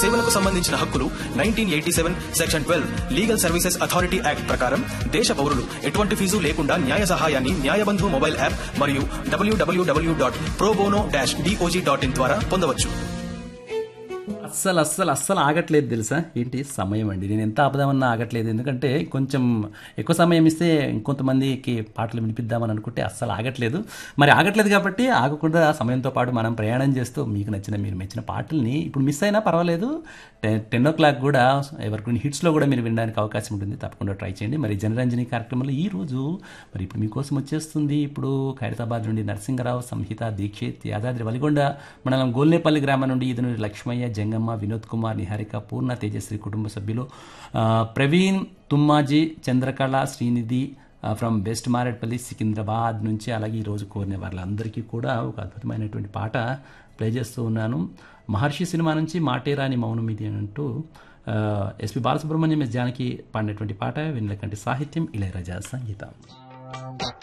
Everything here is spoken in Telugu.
సేవలకు సంబంధించిన హక్కులు nineteen eighty seven section twelve legal services authority act ప్రకారం దేశ పౌరులు ఎటువంటి ఫీజు లేకుండా న్యాయ సహాయాన్ని న్యాయబంధు మొబైల్ యాప్ మరియు W W W dot probono dash DOJ dot in ద్వారా పొందవచ్చు అస్సలు అస్సలు అస్సలు ఆగట్లేదు తెలుసా ఏంటి సమయం అండి నేను ఎంత ఆపదామన్నా ఆగట్లేదు ఎందుకంటే కొంచెం ఎక్కువ సమయం ఇస్తే ఇంకొంతమందికి పాటలు వినిపిద్దామని అనుకుంటే అస్సలు ఆగట్లేదు మరి ఆగట్లేదు కాబట్టి ఆగకుండా సమయంతో పాటు మనం ప్రయాణం చేస్తూ మీకు నచ్చిన మీరు మెచ్చిన పాటల్ని ఇప్పుడు మిస్ అయినా పర్వాలేదు టెన్ టెన్ ఓ క్లాక్ కూడా ఎవరికి హిట్స్లో కూడా మీరు వినడానికి అవకాశం ఉంటుంది తప్పకుండా ట్రై చేయండి మరి జనరంజని కార్యక్రమంలో ఈ రోజు మరి ఇప్పుడు మీకోసం వచ్చేస్తుంది ఇప్పుడు ఖైరతాబాద్ నుండి నరసింగరావు సంహిత దీక్షిత్ యాదాద్రి వలిగొండ మండలం గోల్నేపల్లి గ్రామం నుండి ఇది నుండి లక్ష్మయ్య జంగమ్మ వినోద్ కుమార్ నిహారిక పూర్ణ తేజశ్రీ కుటుంబ సభ్యులు ఆ, ప్రవీణ్ తుమ్మాజీ చంద్రకళ శ్రీనిధి ఫ్రమ్ బెస్ట్ మారేడ్పల్లి సికింద్రాబాద్ నుంచి అలాగే ఈరోజు కోరిన వాళ్ళందరికీ కూడా ఒక అద్భుతమైనటువంటి పాట ప్లే చేస్తూ ఉన్నాను మహర్షి సినిమా నుంచి మాటేరాని మౌనం ఇది అని అంటూ ఆ, ఎస్పి బాలసుబ్రహ్మణ్యం ఎస్ జానకి పాడినటువంటి పాట వినలకంటి సాహిత్యం ఇళయరాజా సంగీతం